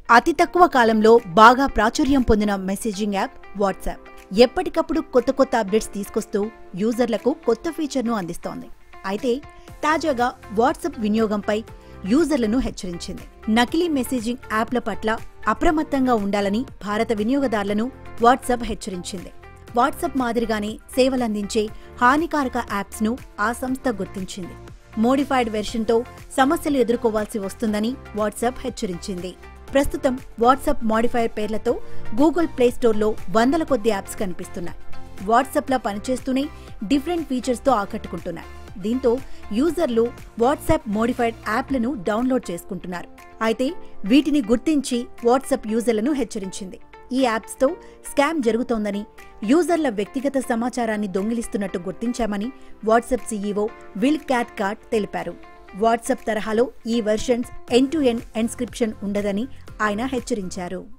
అతి తక్కువ కాలంలో బాగా ప్రాచుర్యం పొందిన మెసేజింగ్ యాప్ వాట్సాప్ ఎప్పటికప్పుడు కొత్త కొత్త అప్డేట్స్ తీసుకొస్తూ యూజర్లకు కొత్త ఫీచర్ను అందిస్తోంది అయితే తాజాగా వాట్సాప్ వినియోగంపై యూజర్లను హెచ్చరించింది నకిలీ మెసేజింగ్ యాప్ల పట్ల అప్రమత్తంగా ఉండాలని భారత వినియోగదారులను వాట్సాప్ హెచ్చరించింది వాట్సాప్ మాదిరిగానే సేవలందించే హానికారక యాప్స్ను ఆ సంస్థ గుర్తించింది మోడిఫైడ్ వెర్షన్తో సమస్యలు ఎదుర్కోవాల్సి వస్తుందని వాట్సాప్ హెచ్చరించింది ప్రస్తుతం వాట్సాప్ మోడిఫైర్ పేర్లతో గూగుల్ ప్లే స్టోర్లో వందల కొద్ది యాప్స్ కనిపిస్తున్నాయి వాట్సాప్లా పనిచేస్తూనే డిఫరెంట్ ఫీచర్స్తో ఆకట్టుకుంటున్నాయి దీంతో యూజర్లు వాట్సాప్ మోడిఫైడ్ యాప్లను డౌన్లోడ్ చేసుకుంటున్నారు అయితే వీటిని గుర్తించి వాట్సాప్ యూజర్లను హెచ్చరించింది ఈ యాప్స్తో స్కామ్ జరుగుతోందని యూజర్ల వ్యక్తిగత సమాచారాన్ని దొంగిలిస్తున్నట్టు గుర్తించామని WhatsApp CEO Will Cathcart తెలిపారు వాట్సాప్ తరహాలో ఈ versions end to end encryption ఉండదని ఆయన హెచ్చరించారు